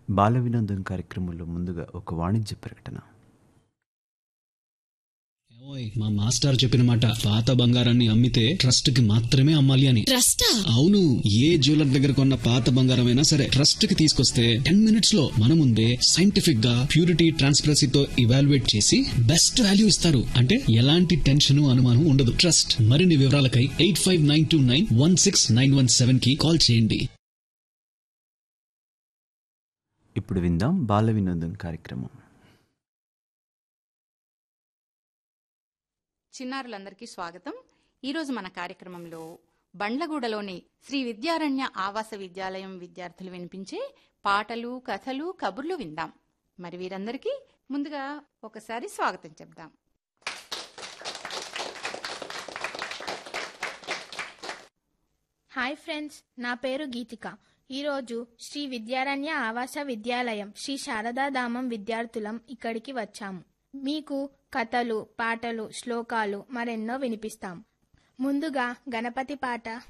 బాల వినోదం కార్యక్రమంలో ముందుగా ఒక వాణిజ్య ప్రకటన ఓయ్ మా మాస్టర్ చెప్పిన మాట పాత బంగారాన్ని అమ్మితే ట్రస్ట్ కి మాత్రమే అమ్మాలి అని ట్రస్టా అవును ఏ జ్యువెలర్ దగ్గర కొన్న పాత బంగారం అయినా సరే ట్రస్ట్ కి తీసుకొస్తే టెన్ మినిట్స్ లో మన ముందే సైంటిఫిక్ గా ప్యూరిటీ ట్రాన్స్పరసీతో ఇవాల్యుయేట్ చేసి బెస్ట్ వాల్యూ ఇస్తారు అంటే ఎలాంటి టెన్షన్ అనుమానం ఉండదు ట్రస్ట్ మరిన్ని వివరాలకై eight five nine two nine one six nine one seven కి కాల్ చేయండి ఇప్పుడు విందాం బాల వినోదం కార్యక్రమం చిన్నారులందరికీ స్వాగతం ఈరోజు మన కార్యక్రమంలో బండ్లగూడలోని శ్రీ విద్యారణ్య ఆవాస విద్యాలయం విద్యార్థులు వినిపించే పాటలు కథలు కబుర్లు విందాం మరి వీరందరికీ ముందుగా ఒకసారి స్వాగతం చెప్దాం హాయ్ ఫ్రెండ్స్ నా పేరు గీతిక ఈరోజు శ్రీ విద్యారణ్య ఆవాస విద్యాలయం శ్రీ శారదాధామం విద్యార్థులం ఇక్కడికి వచ్చాము మీకు కథలు పాటలు శ్లోకాలు మరెన్నో వినిపిస్తాం ముందుగా గణపతి పాట